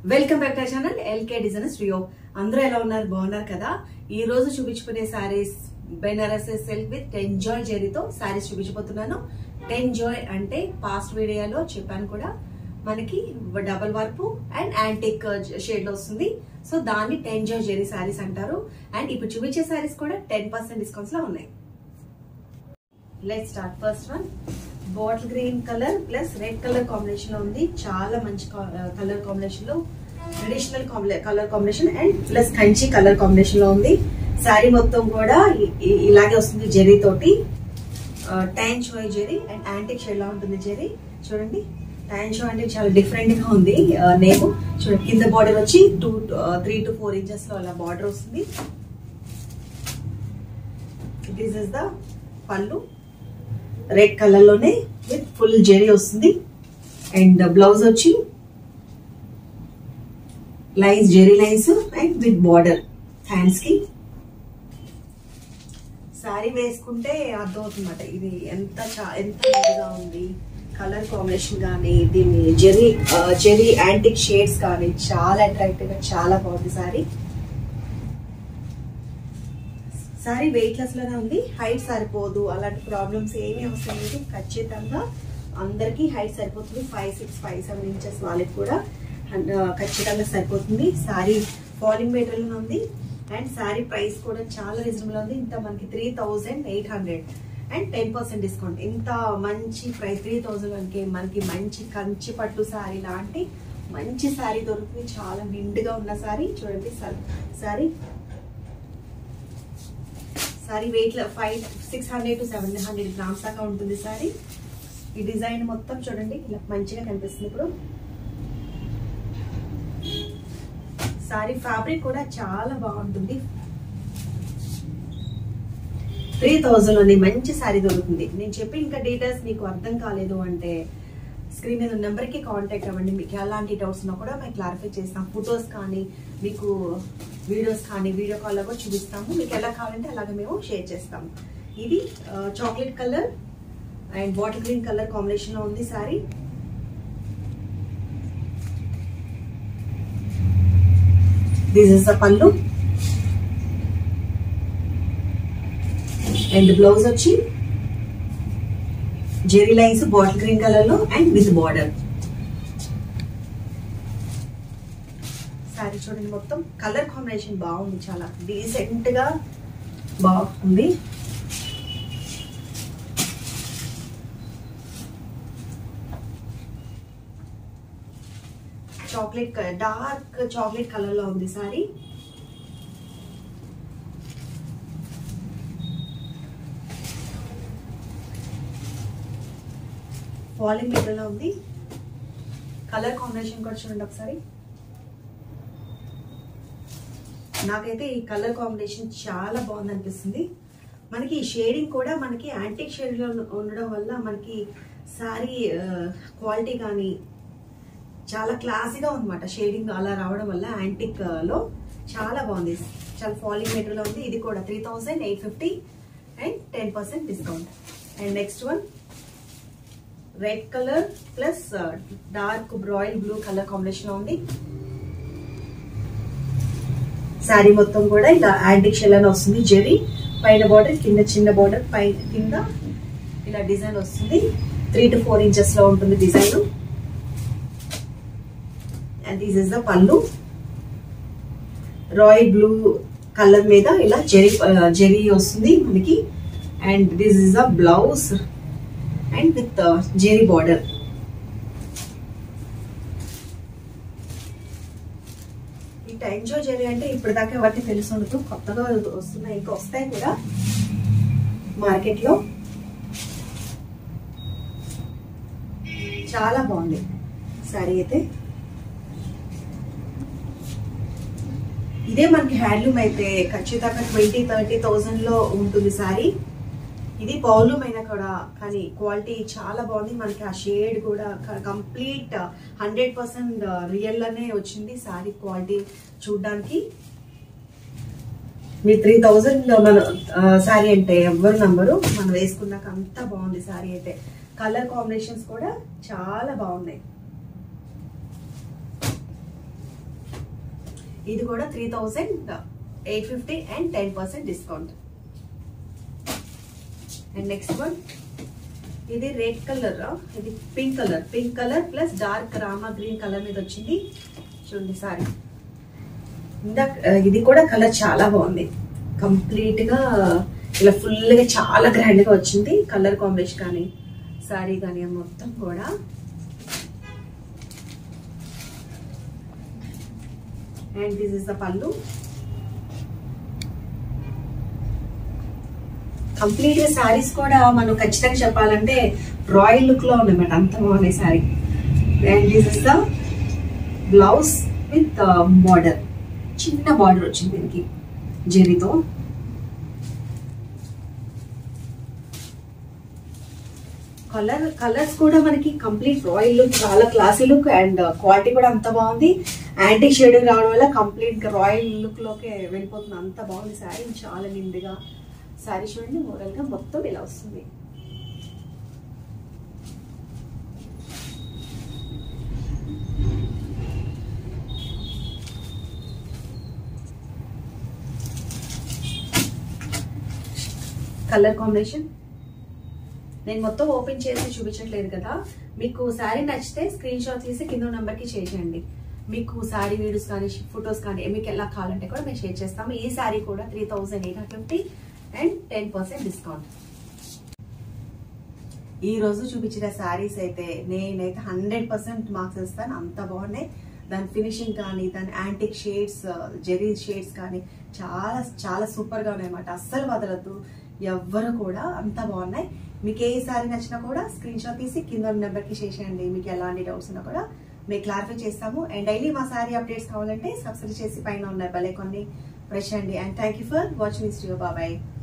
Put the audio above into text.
welcome back to channel LK designer studio అందరూ ఎలా ఉన్నారు బాగున్నారు కదా ఈ రోజు చూపించుకునే saris Banaras silk with tanchoi జెరీతో సారీస్ చూపించబోతున్నాను టెన్ జాయ్ అంటే పాస్ట్ వీడియోలో చెప్పాను కూడా మనకి double work and antique shade లో వస్తుంది సో దాన్ని టెన్ జాయ్ జెరీ సారీస్ అంటారు అండ్ ఇప్పుడు చూపించే సారీస్ కూడా టెన్ పర్సెంట్ డిస్కౌంట్స్ లో ఉన్నాయి let start first one bottle green colour plus red colour combination లో ఉంది చాలా మంచి కలర్ కాంబినేషన్ లో traditional colour combination and plus Kanchi colour combination లో ఉంది శారీ మొత్తం కూడా ఇ- ఇ- ఇలాగే వస్తుంది జెరీ తోటి tanchoi zari and antique shade లా ఉంటుంది జెరీ చూడండి ట్యాన్ షో అంటే చాలా డిఫరెంట్ గా ఉంది నేమ్ చూడండి కింద బార్డర్ వచ్చి two three to four inches లో అలా బార్డర్ వస్తుంది this is the pallu red colour లోనే విత్ ఫుల్ జెరీ వస్తుంది అండ్ బ్లౌజ్ వచ్చి lines zari lines and with border hands కి సారీ వేసుకుంటే అర్థమవుతుందన్నమాట ఇది ఎంత చా- ఎంత నీట్గా ఉంది కలర్ కాంబినేషన్ కానీ దీని జెరీ జెరీ యాంటిక్ షేడ్స్ కానీ చాలా అట్రాక్టివ్ గా చాలా బాగుంది సారీ సారీ వెయిట్ లెస్ లోనే ఉంది హైట్ సరిపోదు అలాంటి ప్రాబ్లమ్స్ ఏమీ అవసరం లేదు ఖచ్చితంగా అందరికీ హైట్ సరిపోతుంది five six five seven inches వాళ్ళకి కూడా అండ్, ఆ, ఖచ్చితంగా సరిపోతుంది సారీ ఫాలింగ్ మెటీరియల్ ఉంది అండ్ సారీ ప్రైస్ కూడా చాలా రీజనబుల్ ఉంది ఇంత మనకి three thousand eight hundred and ten percent discount ఇంత మంచి ప్రైస్ త్రీ థౌజండ్ మనకి మనకి మంచి కంచి పట్టు సారీ లాంటి మంచి సారీ దొరుకుతుంది చాలా నిండుగా ఉన్న సారీ చూడండి sari sari weight five six hundred to seven hundred grams దాకా ఉంటుంది సారీ ఈ డిజైన్ మొత్తం చూడండి ఇలా మంచిగా కనిపిస్తుంది ఇప్పుడు సారీ ఫ్యాబ్రిక్ కూడా చాలా బాగుంటుంది త్రీ థౌజండ్ లోని మంచి సారీ దొరుకుతుంది నేను చెప్పి ఇంకా డీటెయిల్స్ మీకు అర్థం కాలేదు అంటే స్క్రీన్ మీద నెంబర్ కి కాంటాక్ట్ అవ్వండి మీకు ఎలాంటి డౌట్స్ ఉన్నా కూడా మేము క్లారిఫై చేస్తాం ఫొటోస్ కానీ మీకు వీడియోస్ కానీ వీడియో కాల్లో కూడా చూపిస్తాము మీకు ఎలా కావాలంటే అలాగే మేము షేర్ చేస్తాము ఇది chocolate colour and bottle green colour combination లో ఉంది sari this is the pallu and blouse వచ్చి zari lines bottle green colour లో అండ్ విత్ బార్డర్ సారీ చూడండి మొత్తం కలర్ కాంబినేషన్ బాగుంది చాలా డీసెంట్ గా బాగుంది చాక్లెట్ డార్క్ చాక్లెట్ కలర్ లో ఉంది సారీ ఫాలింగ్ మెటీరియల్ ఉంది కలర్ కాంబినేషన్ కూడా చూడండి ఒకసారి నాకైతే ఈ కలర్ కాంబినేషన్ చాలా బాగుంది అనిపిస్తుంది మనకి ఈ షేడింగ్ కూడా మనకి యాంటిక్ షేడ్ లో ఉండడం వల్ల మనకి సారీ క్వాలిటీ కానీ చాలా క్లాసీగా ఉందన్నమాట షేడింగ్ అలా రావడం వల్ల యాంటిక్ లో చాలా బాగుంది చాలా ఫాలింగ్ మెటీరియల్ ఉంది ఇది కూడా three thousand eight fifty and ten percent discount and next one red colour plus dark royal blue colour combination లో ఉంది శారీ మొత్తం కూడా ఇలా యాంటిక్ షెల్ అని వస్తుంది జెరీ పైన బార్డర్ కింద చిన్న బార్డర్ పై కింద ఇలా డిజైన్ వస్తుంది త్రీ టు ఫోర్ ఇంచెస్ లో ఉంటుంది design and this is the pallu royal blue colour మీద ఇలా జెరీ జెరీ వస్తుంది మనకి and this is the blouse and with zari border ఈ టైంజో జెరీ అంటే ఇప్పటిదాకా ఎవరికి తెలిసి ఉండదు కొత్తగా వస్తున్నాయి ఇంకా వస్తాయి కూడా మార్కెట్ లో చాలా బాగుంది సారీ అయితే ఇదే మనకి హ్యాండ్లూమ్ అయితే ఖచ్చితంగా ట్వంటీ థర్టీ థౌజండ్ లో ఉంటుంది సారీ ఇది పౌలూమ్ అయినా కూడా కానీ క్వాలిటీ చాలా బాగుంది మనకి ఆ షేడ్ కూడా కంప్లీట్ హండ్రెడ్ పర్సెంట్ రియల్ లోనే వచ్చింది సారీ క్వాలిటీ చూడడానికి మీ త్రీ థౌజండ్ మన సారీ అంటే ఎవరు నంబరు మనం వేసుకున్నాక అంత బాగుంది సారీ అయితే కలర్ కాంబినేషన్స్ కూడా చాలా బాగున్నాయి ఇది కూడా three thousand eight fifty and ten percent discount and next one ఇది రెడ్ కలర్ ఇది pink colour pink colour plus dark Rama green colour మీద వచ్చింది చూడండి సారీ ఇందాక ఇది కూడా కలర్ చాలా బాగుంది కంప్లీట్ గా ఇలా ఫుల్ గా చాలా గ్రాండ్ గా వచ్చింది కలర్ కాంబినేషన్ కానీ సారీ కానీ మొత్తం కూడా and this is the pallu complete గా శారీస్ కూడా మనం ఖచ్చితంగా చెప్పాలంటే రాయల్ లుక్ లో ఉన్నాయన్నమాట అంత బాగున్నాయి sari and this is the blouse with border చిన్న బార్డర్ వచ్చింది దీనికి జెరీతో కలర్ కలర్స్ కూడా మనకి కంప్లీట్ రాయల్ లుక్ చాలా క్లాసీ లుక్ అండ్ క్వాలిటీ కూడా అంత బాగుంది యాంటీ షేడింగ్ రావడం వల్ల కంప్లీట్ గా రాయల్ లుక్ లోకి వెళ్ళిపోతుంది అంత బాగుంది శారీ చాలా నిండుగా శారీ చూడండి మోడల్ గా మొత్తం ఇలా వస్తుంది కలర్ కాంబినేషన్ నేను మొత్తం ఓపెన్ చేసి చూపించట్లేదు కదా మీకు శారీ నచ్చితే స్క్రీన్ షాట్ తీసి కింద నెంబర్కి చేసేయండి మీకు శారీ వీడియోస్ కానీ ఫొటోస్ కానీ మీకు ఎలా కావాలంటే కూడా మేము షేర్ చేస్తాము ఈ శారీ కూడా three thousand eight hundred fifty and ten percent discount ఈ రోజు చూపించిన శారీస్ అయితే నేనైతే హండ్రెడ్ పర్సెంట్ మార్క్స్ ఇస్తాను అంత బాగున్నాయి దాని ఫినిషింగ్ కానీ దాని యాంటిక్ షేడ్స్ జెరీ షేడ్స్ కానీ చాలా చాలా సూపర్ గా ఉన్నాయి అన్నమాట అస్సలు వదలద్దు ఎవ్వరు కూడా అంత బాగున్నాయి మీకు ఏ సారీ నచ్చినా కూడా స్క్రీన్ షాట్ తీసి కింద నెంబర్కి చేసేయండి మీకు ఎలాంటి డౌట్స్ ఉన్నా కూడా మేము క్లారిఫై చేస్తాము అండ్ డైలీ మా సారీ అప్డేట్స్ కావాలంటే సబ్స్క్రైబ్ చేసి పైన ఉన్న బెల్ కొన్ని ప్రెస్ చేయండి and thank you for watching this బాబాయ్